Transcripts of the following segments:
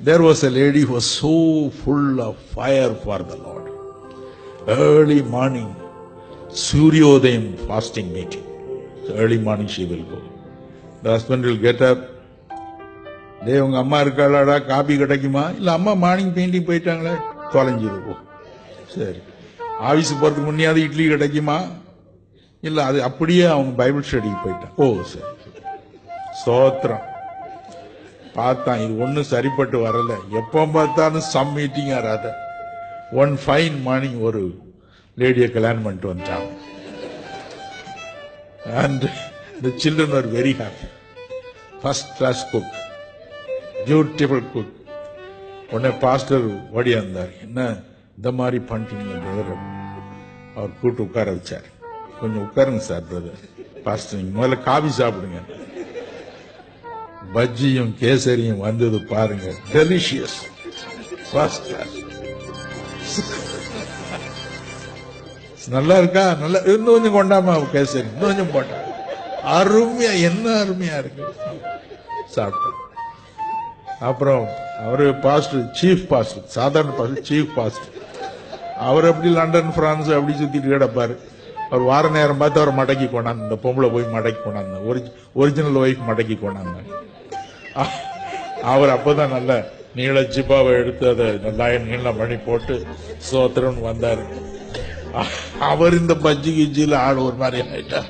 there was a lady who was so full of fire for the Lord. Early morning, Suryodayam fasting meeting. So early morning she will go. The husband will get up. டேய் உங்க அம்மா இருக்காளாடா coffee கிடைக்குமா இல்ல அம்மா morning painting போயிட்டாங்களே தொலைஞ்சிருக்கும் சரி office போறதுக்கு முன்னையாவது இட்லி கிடைக்குமா இல்ல அது அப்படியே அவங்க பைபிள் ஸ்டடிக்கு போயிட்டான் ஓ சரி ஸ்தோத்திரம் பார்த்தான் இது ஒன்றும் சரிப்பட்டு வரல எப்போ பார்த்தாலும் சம் மீட்டிங் ஆறாத ஒன் ஃபைன் மார்னிங் ஒரு லேடியை கல்யாணம் பண்ணிட்டு வந்துட்டாங்க and the children are very happy first class cook beautiful cook உடனே பாஸ்டர் ஓடியா இருந்தார் என்ன இந்த மாதிரி பண்ணிட்டீங்க brother? அவர் கூட்டு உட்கார வச்சார் கொஞ்சம் உட்காருங்க சார் பிரதர் பாஸ்டர் நீங்க முதல்ல காபி சாப்பிடுங்க பஜ்ஜியும் கேசரியும் வந்தது பாருங்க டெலிஷியஸ் ஃபர்ஸ்ட் கிளாஸ் நல்லா இருக்கா நல்லா இன்னும் கொஞ்சம் கொண்டாம கேசரி இன்னும் கொஞ்சம் போட்டா அருமையா என்ன அருமையா இருக்கு சாப்பிட்டேன் அப்புறம் அவரு பாஸ்டர் சீஃப் பாஸ்டர் சாதாரண பாஸ்டர் சீஃப் பாஸ்டர் அவர் அப்படி லண்டன் பிரான்ஸ் அப்படி சுத்திட்டு கிடப்பாரு அவர் வார நேரம் பார்த்து அவர் மடக்கி கொண்டாந்து இந்த பொம்பளை போய் மடக்கி கொண்டாந்து ஒரிஜினல் ஒய்ஃப் மடக்கி கொண்டாந்து அ- அவர் அப்பதான் நல்ல நீள ஜிப்பாவை எடுத்து அதை நல்லா நீள மணி போட்டு சோத்திரன் வந்தாரு அ- அவர் இந்த பஜ்ஜி கிஜியில ஆள் ஒரு மாதிரி ஆயிட்டார்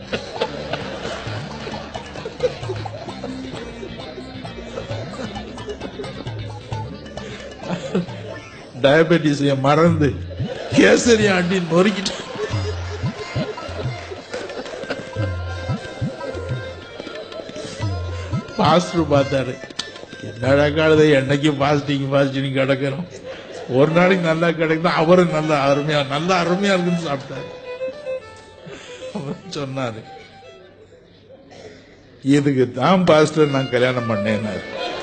டயபெட்டிஸைய மறந்து கேசரி ஆண்டி நொறுக்கிட்டு பாஸ்டர் பார்த்தாரு என்னடா காலதை என்னைக்கு பாஸ்டிங் பாஸ்டிங் கிடக்கிறோம் ஒரு நாளைக்கு நல்லா கிடைக்குது அவரும் நல்லா அருமையா நல்லா அருமையா இருக்குன்னு சாப்பிட்டாரு அவர் சொன்னாரு இதுக்கு தான் பாஸ்டர் நான் கல்யாணம் பண்ணேன்னாரு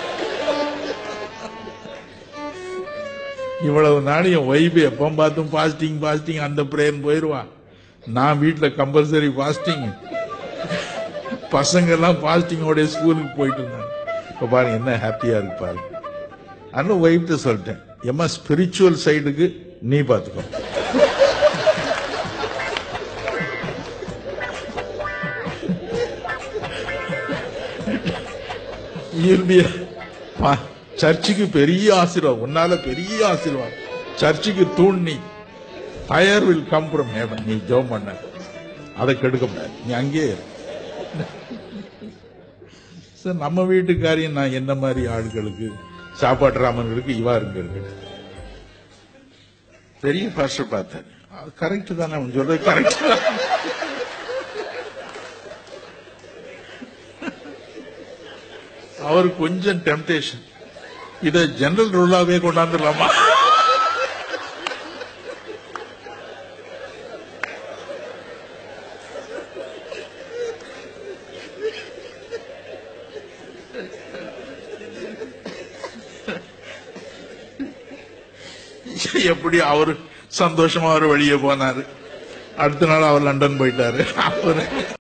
இவ்வளவு நாள் என் ஒய்ஃப் எப்போ பார்த்தும் பாஸ்டிங் பாஸ்டிங் அந்த பிரேயர் போயிருவான் நான் வீட்டுல கம்பல்சரி பாஸ்டிங் பசங்க எல்லாம் பாஸ்டிங்கோட ஸ்கூலுக்கு போயிட்டு இருந்தாங்க இப்ப பாருங்க என்ன ஹாப்பியா இருக்கு பாருங்க அண்ணன் ஒய்ஃப்ட்ட சொல்லிட்டேன் எம்மா ஸ்பிரிச்சுவல் சைடுக்கு நீ பாத்துக்கோ You'll be a- பா- சர்ச்சுக்கு பெரிய ஆசீர்வாதம் உன்னால பெரிய ஆசீர்வாதம் சர்ச்சுக்கு தூண் நீ fire will come from heaven நீ ஜோம் பண்ண அதை கெடுக்க முடியாது நீ அங்கேயே இரு. சார் நம்ம வீட்டுக்காரியும் நான் என்ன மாதிரி ஆட்களுக்கு சாப்பாட்டு ராமன்களுக்கு இவா இருங்க பெரிய பாஸ்டர் பார்த்தேன் கரெக்ட் தானே அவன் சொல்றது கரெக்ட் தான் அவர் கொஞ்சம் டெம்டேஷன் இத ஜெனரல் ரூலாவே கொண்டாந்துடலாமா எப்படி அவர் சந்தோஷமா அவர் வெளியே போனாரு அடுத்த நாள் அவர் லண்டன் போயிட்டாரு அவரு